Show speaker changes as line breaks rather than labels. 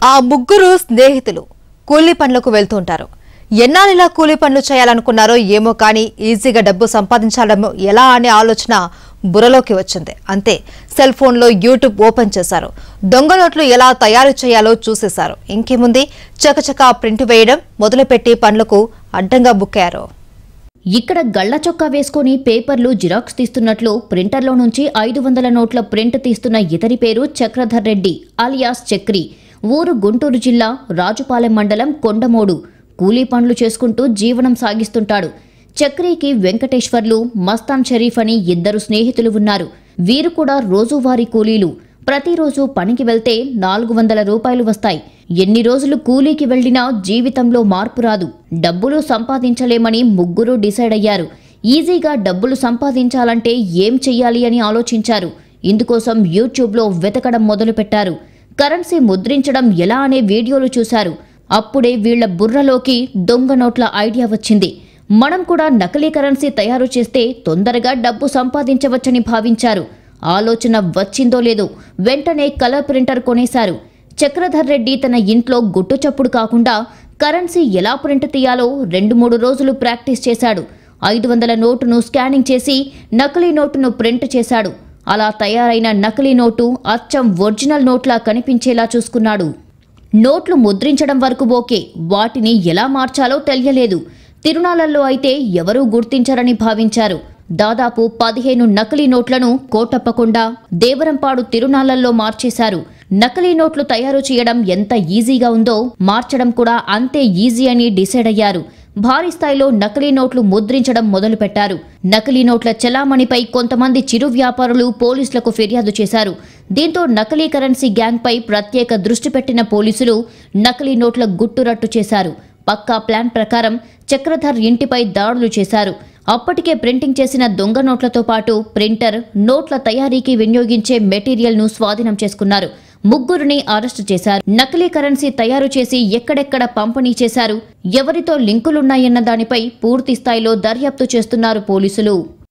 ఆ ముగ్గురు స్నేహితులు కూలీ పనులకు వెళ్తుంటారు ఎన్నాళ్ళిలా కూలీ పనులు చేయాలనుకున్నారో ఏమో కానీ ఈజీగా డబ్బు సంపాదించాలమో ఎలా అనే ఆలోచన బుర్రలోకి వచ్చింది అంతే సెల్ ఫోన్లో యూట్యూబ్ ఓపెన్ చేశారు దొంగ నోట్లు ఎలా తయారు చేయాలో చూసేశారు ఇంకేముంది చకచకా ప్రింట్ వేయడం మొదలుపెట్టి పనులకు అడ్డంగా బుక్కారు
ఇక్కడ గళ్ళ చొక్కా వేసుకొని పేపర్లు జిరాక్స్ తీస్తున్నట్లు ప్రింటర్లో నుంచి ఐదు వందల నోట్ల ప్రింట్ తీస్తున్న ఇతరి పేరు చక్రధర్ రెడ్డి అలియాస్ చక్రి ఊరు గుంటూరు జిల్లా రాజుపాలెం మండలం కొండమోడు కూలీ పనులు చేసుకుంటూ జీవనం సాగిస్తుంటాడు చక్రీకి వెంకటేశ్వర్లు మస్తాన్ షరీఫ్ అని ఇద్దరు స్నేహితులు ఉన్నారు వీరు కూడా రోజువారీ కూలీలు ప్రతిరోజు పనికి వెళ్తే నాలుగు వందల రూపాయలు వస్తాయి ఎన్ని రోజులు కూలీకి వెళ్లినా జీవితంలో మార్పు రాదు డబ్బులు సంపాదించలేమని ముగ్గురు డిసైడ్ అయ్యారు ఈజీగా డబ్బులు సంపాదించాలంటే ఏం చెయ్యాలి అని ఆలోచించారు ఇందుకోసం యూట్యూబ్లో వెతకడం మొదలుపెట్టారు కరెన్సీ ముద్రించడం ఎలా అనే వీడియోలు చూశారు అప్పుడే వీళ్ల బుర్రలోకి దొంగ నోట్ల ఐడియా వచ్చింది మనం కూడా నకిలీ కరెన్సీ తయారు చేస్తే తొందరగా డబ్బు సంపాదించవచ్చని భావించారు ఆలోచన వచ్చిందో లేదో వెంటనే కలర్ ప్రింటర్ కొనేశారు చక్రధర్ రెడ్డి తన ఇంట్లో గుట్టు చప్పుడు కాకుండా కరెన్సీ ఎలా ప్రింట్ తీయాలో రెండు మూడు రోజులు ప్రాక్టీస్ చేశాడు ఐదు వందల నోటును స్కానింగ్ చేసి నకిలీ నోటును ప్రింట్ చేశాడు అలా తయారైన నకిలీ నోటు అచ్చం ఒరిజినల్ నోట్లా కనిపించేలా చూసుకున్నాడు నోట్లు ముద్రించడం వరకు ఓకే వాటిని ఎలా మార్చాలో తెలియలేదు తిరునాళ్లలో అయితే ఎవరూ గుర్తించరని భావించారు దాదాపు పదిహేను నకిలీ నోట్లను కోటప్పకుండా దేవరంపాడు తిరునాళ్లలో మార్చేశారు నకిలీ నోట్లు తయారు చేయడం ఎంత ఈజీగా ఉందో మార్చడం కూడా అంతే ఈజీ అని డిసైడ్ అయ్యారు భారీ స్థాయిలో నకిలీ నోట్లు ముద్రించడం మొదలుపెట్టారు నకిలీ నోట్ల చలామణిపై కొంతమంది చిరు వ్యాపారులు పోలీసులకు ఫిర్యాదు చేశారు దీంతో నకిలీ కరెన్సీ గ్యాంగ్పై ప్రత్యేక దృష్టి పెట్టిన పోలీసులు నకిలీ నోట్ల గుట్టురట్టు చేశారు పక్కా ప్లాన్ ప్రకారం చక్రధర్ ఇంటిపై దాడులు చేశారు అప్పటికే ప్రింటింగ్ చేసిన దొంగ నోట్లతో పాటు ప్రింటర్ నోట్ల తయారీకి వినియోగించే మెటీరియల్ను స్వాధీనం చేసుకున్నారు ముగ్గురిని అరెస్టు చేశారు నకిలీ కరెన్సీ తయారు చేసి ఎక్కడెక్కడ పంపిణీ చేశారు ఎవరితో లింకులున్నాయన్న దానిపై పూర్తి స్థాయిలో దర్యాప్తు చేస్తున్నారు పోలీసులు